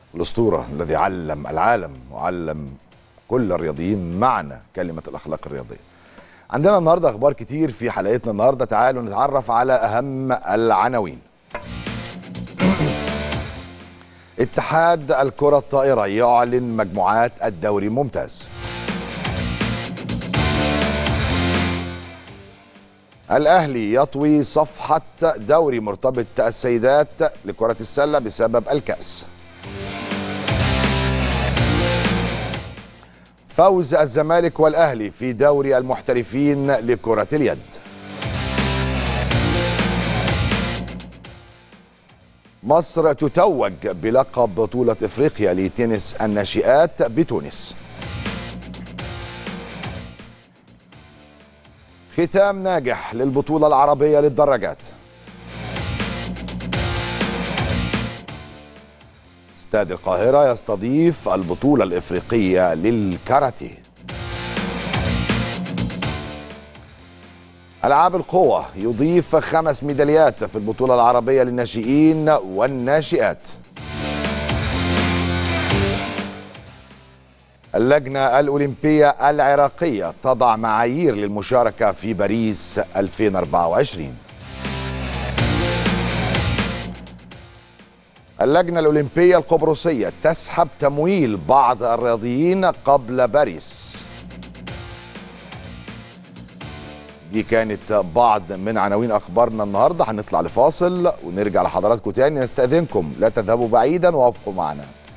الأسطورة الذي علم العالم وعلم كل الرياضيين معنى كلمة الأخلاق الرياضية عندنا النهاردة أخبار كتير في حلقتنا النهاردة تعالوا نتعرف على أهم العناوين اتحاد الكرة الطائرة يعلن مجموعات الدوري الممتاز الأهلي يطوي صفحة دوري مرتبط السيدات لكرة السلة بسبب الكأس فوز الزمالك والأهلي في دوري المحترفين لكرة اليد مصر تتوج بلقب بطولة إفريقيا لتنس الناشئات بتونس ختام ناجح للبطولة العربية للدراجات استاد القاهرة يستضيف البطولة الإفريقية للكاراتيه ألعاب القوة يضيف خمس ميداليات في البطولة العربية للناشئين والناشئات اللجنة الأولمبية العراقية تضع معايير للمشاركة في باريس 2024 اللجنة الأولمبية القبرصية تسحب تمويل بعض الرياضيين قبل باريس دي كانت بعض من عناوين أخبارنا النهاردة هنطلع لفاصل ونرجع لحضراتكم تاني نستأذنكم لا تذهبوا بعيدا وابقوا معنا